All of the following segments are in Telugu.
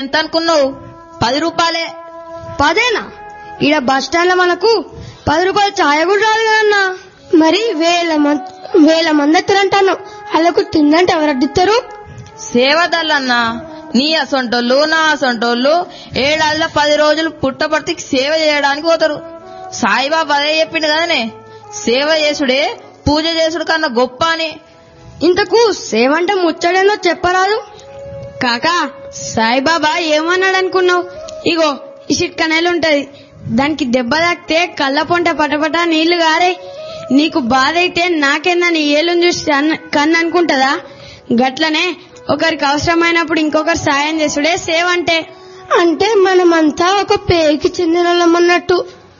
ఎంత అనుకున్నావు పది రూపాయలే పదేనా ఈడ బస్ స్టాండ్ లో మనకు పది రూపాయలు ఛాయ కూడా రాదు కదన్నా మరి వేల మంది వేల మంది ఎత్తారంటాను వాళ్ళకు తిందంటే ఎవరు అడ్డిస్తారు సేవదల్లన్నా నీ అసొంటోళ్ళు నా అసొంటోళ్ళు ఏడాదిలో పది రోజులు పుట్టపర్తికి సేవ చేయడానికి పోతారు సాయిబాబా అదే చెప్పిండు కదనే సేవ చేసుడే పూజ చేసుడు కన్నా గొప్ప అని ఇంతకు సేవంటే ముచ్చడేనో చెప్పరాదు కాకా సాయిబాబా ఏమన్నాడు అనుకున్నావు ఇగో ఈ చిట్కనేలు ఉంటది దానికి దెబ్బ తాకితే కళ్ళ పొంట పటపట నీళ్లు గారే నీకు బాధ అయితే నాకేందని ఏలుని చూసి అన్న- కన్ను అనుకుంటదా గట్లనే ఒకరికి అవసరమైనప్పుడు ఇంకొకరు సాయం చేసుడే సేవ అంటే అంటే మనమంతా ఒక పేరుకి చెందిన అన్నట్టు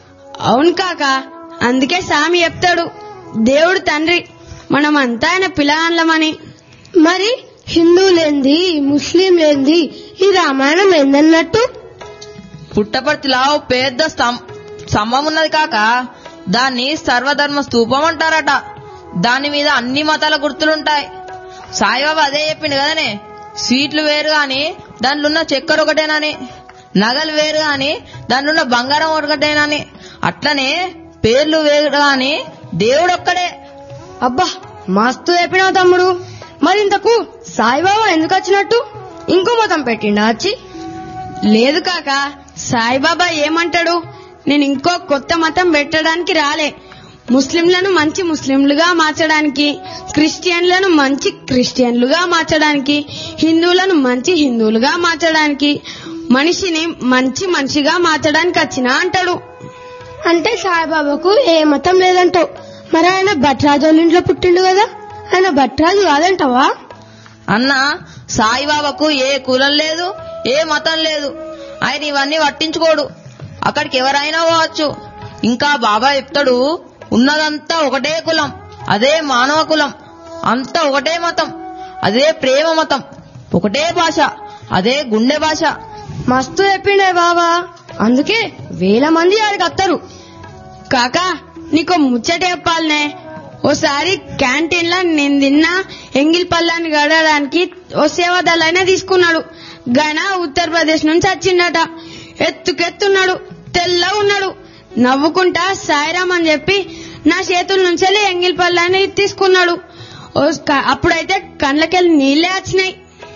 అవును కాక అందుకే సామి చెప్తాడు దేవుడు తండ్రి మనమంతా ఆయన పిల్లగాన్లమని మరి హిందువులేంది ముస్లిం లేంది ఈ రామాయణం ఏందన్నట్టు పుట్టపర్తిలో ఓ పెద్ద స్తం- స్తంభం ఉన్నది కాక దాన్ని సర్వధర్మ స్తూపం అంటారట దాని మీద అన్ని మతాల గుర్తులుంటాయి సాయిబాబా అదే చెప్పిండు కదనే స్వీట్లు వేరు గాని దాంట్లో ఉన్న చక్కెర ఒకటేనని నగలు వేరు గాని దాంట్లో ఉన్న బంగారం ఒకటేనని అట్లనే పేర్లు వేరు గాని దేవుడు ఒక్కడే అబ్బా మస్తు చెప్పినావు తమ్ముడు మరి ఇంతకు సాయిబాబా ఎందుకు వచ్చినట్టు ఇంకో మతం పెట్టిండా వచ్చి లేదు కాక సాయిబాబా ఏమంటాడు నేను ఇంకో కొత్త మతం పెట్టడానికి రాలే ముస్లింలను మంచి ముస్లింలుగా మార్చడానికి క్రిస్టియన్లను మంచి క్రిస్టియన్లుగా మార్చడానికి హిందువులను మంచి హిందువులుగా మార్చడానికి మనిషిని మంచి మనిషిగా మార్చడానికి వచ్చిన అంటాడు అంటే సాయిబాబాకు ఏ మతం లేదంటావు మరి ఆయన భట్రాజు వాళ్ళ ఇంట్లో పుట్టిండు కదా ఆయన భట్రాజు కాదంటావా అన్న సాయిబాబాకు ఏ కులం లేదు ఏ మతం లేదు ఆయన ఇవన్నీ పట్టించుకోడు అక్కడికి ఎవరైనా పోవచ్చు ఇంకా బాబా చెప్తాడు ఉన్నదంతా ఒకటే కులం అదే మానవ కులం అంతా ఒకటే మతం అదే ప్రేమ మతం ఒకటే భాష అదే గుండె భాష మస్తు చెప్పిండే బాబా అందుకే వేల మంది ఆడికి వస్తారు కాకా నీకు ముచ్చట చెప్పాలనే ఓసారి క్యాంటీన్ లో నేను తిన్న ఎంగిల్ పల్లాన్ని గడడానికి ఓ సేవాదళైనా తీసుకున్నాడు గన ఉత్తరప్రదేశ్ నుంచి వచ్చిండట ఎత్తుకెత్తున్నాడు తెల్ల ఉన్నాడు నవ్వుకుంటా సాయిరామ్ అని చెప్పి నా చేతుల నుంచి ఎంగిల్ పల్లాన్ని తీసుకున్నాడు ఓ క- అప్పుడైతే కళ్ళకెళ్ళి నీళ్ళే వచ్చినాయి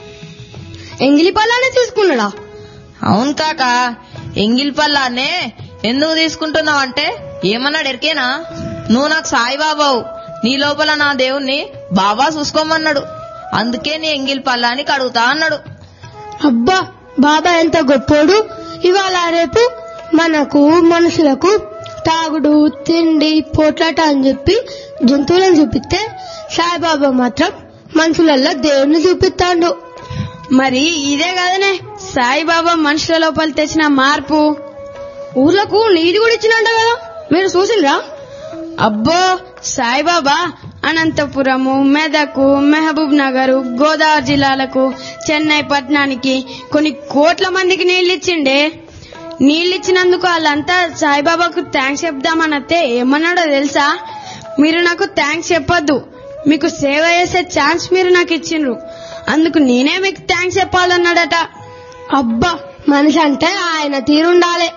ఎంగిలి పల్లానే తీసుకున్నాడా అవును కాక ఎంగిల్ పల్లానే ఎందుకు తీసుకుంటున్నావు అంటే ఏమన్నాడు ఎరికేనా నువ్వు నాకు సాయిబాబావు నీ లోపల నా దేవుణ్ణి బాబా చూసుకోమన్నాడు అందుకే నీ ఎంగిల్ పల్లాని కడుగుతా అన్నాడు అబ్బా బాబా ఎంత గొప్పోడు ఇవాళ రేపు మనకు మనుషులకు తాగుడు తిండి పోట్లాట అని చెప్పి జంతువులను చూపిస్తే సాయిబాబా మాత్రం మనుషులలో దేవుణ్ణి చూపిస్తాడు మరి ఇదే కదనే సాయిబాబా మనుషుల లోపల తెచ్చిన మార్పు ఊర్లకు నీది కూడా ఇచ్చినంట కదా మీరు చూసిండ్రా అబ్బో సాయిబాబా అనంతపురము మెదకు మహబూబ్ నగర్ గోదావరి జిల్లాలకు చెన్నై పట్టణానికి కొన్ని కోట్ల మందికి నీళ్ళు ఇచ్చిండే నీళ్ళు ఇచ్చినందుకు వాళ్ళంతా సాయిబాబాకు థ్యాంక్స్ చెప్దామనతే ఏమన్నాడో తెలుసా మీరు నాకు థ్యాంక్స్ చెప్పొద్దు మీకు సేవ చేసే ఛాన్స్ మీరు నాకు ఇచ్చిండ్రు అందుకు నేనే మీకు థ్యాంక్స్ చెప్పాలన్నాడట అబ్బా మనిషి అంటే ఆయన తీరుండాలి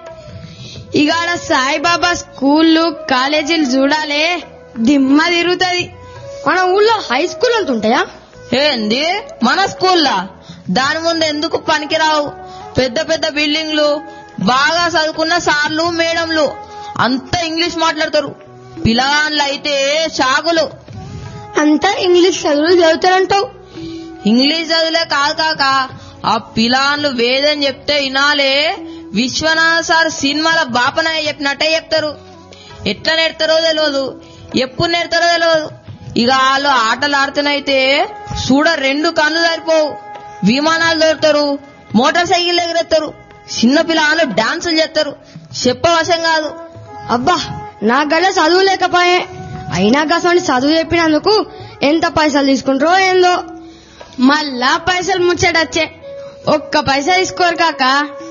ఇగాడ సాయిబాబా స్కూళ్ళు కాలేజీలు చూడాలే దిమ్మ తిరుగుతుంది మన ఊళ్ళో హై స్కూల్ అంత ఉంటాయా ఏంది మన స్కూల్లా దాని ముందు ఎందుకు పనికిరావు పెద్ద పెద్ద బిల్డింగ్లు బాగా చదువుకున్న సార్లు మేడంలు అంతా ఇంగ్లీష్ మాట్లాడతారు పిల్లగాళ్ళు అయితే షాకులు అంతా ఇంగ్లీష్ చదువులు చదువుతారంటావు ఇంగ్లీష్ చదువులే కాదు కాక ఆ పిలాన్లు వేదని చెప్తే వినాలే విశ్వనాథ్ సార్ సినిమాల బాపనాయ చెప్పినట్టే చెప్తారు ఎట్లా నేర్తారో తెలియదు ఎప్పుడు నేర్తారో తెలియదు ఇక వాళ్ళు ఆటలు ఆడుతున్నైతే చూడ రెండు కళ్ళు సరిపోవు విమానాలు దొరుకుతారు మోటార్ సైకిల్ ఎగరేస్తారు చిన్న పిల్లలు డాన్సులు చేస్తారు చెప్పవశం కాదు అబ్బా నా గడ చదువు లేకపోయే అయినా కసండి చదువు చెప్పినందుకు ఎంత పైసలు తీసుకుంటారో ఏందో మళ్ళా పైసలు ముచ్చటచ్చే ఒక్క పైసా తీసుకోరు కాక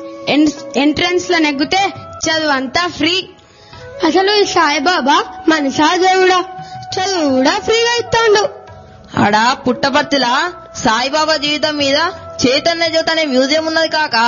ఎంట్రన్స్ లో నెగ్గితే చదువు అంతా ఫ్రీ అసలు ఈ సాయిబాబా మనిషా దేవుడా చదువు కూడా ఫ్రీగా ఇస్తాడు ఆడ పుట్టపర్తిలా సాయిబాబా జీవితం మీద చైతన్య జ్యోతి అనే మ్యూజియం ఉన్నది కాక